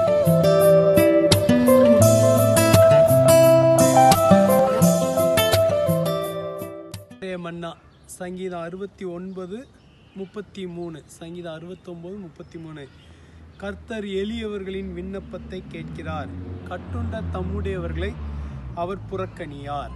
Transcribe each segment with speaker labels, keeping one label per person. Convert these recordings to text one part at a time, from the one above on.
Speaker 1: பழைய மன்னா சங்கீதம் அறுபத்தி ஒன்பது முப்பத்தி மூணு சங்கீதம் அறுபத்தொம்போது முப்பத்தி மூணு கர்த்தர் எளியவர்களின் விண்ணப்பத்தை கேட்கிறார் கட்டுண்ட தம்முடையவர்களை அவர் புறக்கணியார்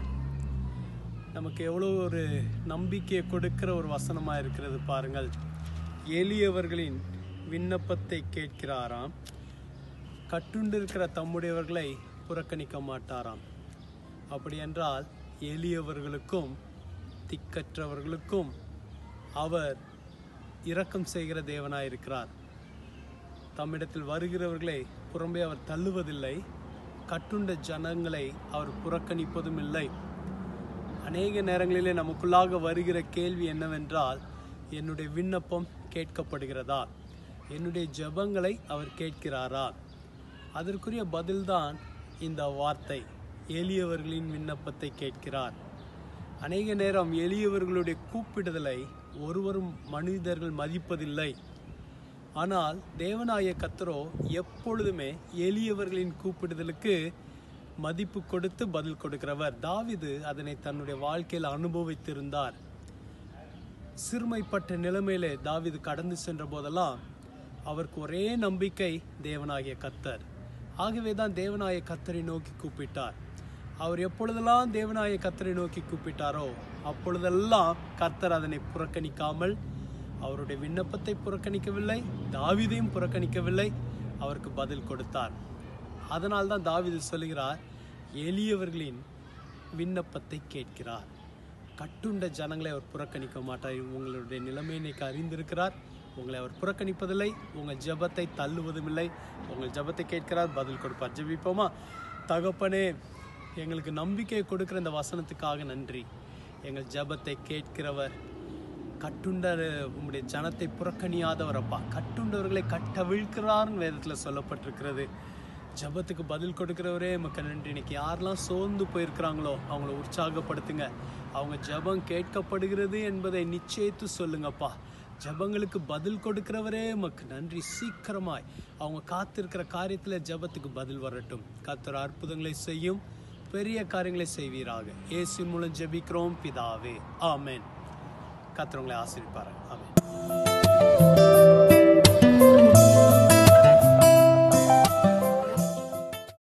Speaker 1: நமக்கு எவ்வளோ ஒரு நம்பிக்கையை கொடுக்கிற ஒரு வசனமாக இருக்கிறது பாருங்கள் எளியவர்களின் விண்ணப்பத்தை கேட்கிறாராம் கட்டுண்டிருக்கிற தம்முடையவர்களை புறக்கணிக்க மாட்டாராம் அப்படி என்றால் எளியவர்களுக்கும் திக்கற்றவர்களுக்கும் அவர் இரக்கம் செய்கிற தேவனாய் இருக்கிறார் தம்மிடத்தில் வருகிறவர்களை புறம்பே அவர் தள்ளுவதில்லை கட்டுண்ட ஜனங்களை அவர் புறக்கணிப்பதும் இல்லை அநேக நேரங்களிலே நமக்குள்ளாக வருகிற கேள்வி என்னவென்றால் என்னுடைய விண்ணப்பம் கேட்கப்படுகிறதா என்னுடைய ஜெபங்களை அவர் கேட்கிறாரா அதற்குரிய பதில்தான் இந்த வார்த்தை எளியவர்களின் விண்ணப்பத்தை கேட்கிறார் அநேக நேரம் எளியவர்களுடைய கூப்பிடுதலை ஒருவரும் மனிதர்கள் மதிப்பதில்லை ஆனால் தேவனாய கத்தரோ எப்பொழுதுமே எளியவர்களின் கூப்பிடுதலுக்கு மதிப்பு கொடுத்து பதில் கொடுக்கிறவர் தாவிது அதனை தன்னுடைய வாழ்க்கையில் அனுபவித்திருந்தார் சிறுமைப்பட்ட நிலைமையிலே தாவிது கடந்து சென்ற போதெல்லாம் அவருக்கு ஒரே நம்பிக்கை தேவனாகிய கத்தர் ஆகவே தான் தேவனாய கத்தரை நோக்கி கூப்பிட்டார் அவர் எப்பொழுதெல்லாம் தேவனாய கத்தரை நோக்கி கூப்பிட்டாரோ அப்பொழுதெல்லாம் கர்த்தர் அதனை புறக்கணிக்காமல் அவருடைய விண்ணப்பத்தை புறக்கணிக்கவில்லை தாவீதையும் புறக்கணிக்கவில்லை அவருக்கு பதில் கொடுத்தார் அதனால் தான் தாவீது சொல்லுகிறார் எளியவர்களின் விண்ணப்பத்தை கேட்கிறார் கட்டுண்ட ஜனங்களை அவர் புறக்கணிக்க மாட்டார் உங்களுடைய நிலைமை இன்னைக்கு அறிந்திருக்கிறார் உங்களை அவர் புறக்கணிப்பதில்லை உங்கள் ஜெபத்தை தள்ளுவதும் இல்லை உங்கள் ஜெபத்தை கேட்கிறார் பதில் கொடுப்பார் ஜெபிப்போமா தகப்பனே எங்களுக்கு நம்பிக்கையை கொடுக்கிற இந்த வசனத்துக்காக நன்றி எங்கள் ஜெபத்தை கேட்கிறவர் கட்டுண்ட உம்முடைய ஜனத்தை புறக்கணியாதவர் அப்பா கட்டுண்டவர்களை கட்டவிழ்க்கிறார்னு வேதத்தில் சொல்லப்பட்டிருக்கிறது ஜெபத்துக்கு பதில் கொடுக்கிறவரே மக்கள் நன்றி இன்னைக்கு யாரெல்லாம் சோர்ந்து போயிருக்கிறாங்களோ அவங்கள உற்சாகப்படுத்துங்க அவங்க ஜெபம் கேட்கப்படுகிறது என்பதை நிச்சயித்து சொல்லுங்கப்பா ஜெபங்களுக்கு பதில் கொடுக்கிறவரே மக்கு நன்றி சீக்கிரமாய் அவங்க காத்திருக்கிற காரியத்தில் ஜெபத்துக்கு பதில் வரட்டும் கர்த்தர் அற்புதங்களை செய்யும் பெரிய காரியங்களை செய்வீராக இயேசு மூலம் ஜெபிக்கிறோம் பிதாவே ஆமென் கர்த்தர் உங்களை ஆசீர்வதிப்பார்கள் ஆமென்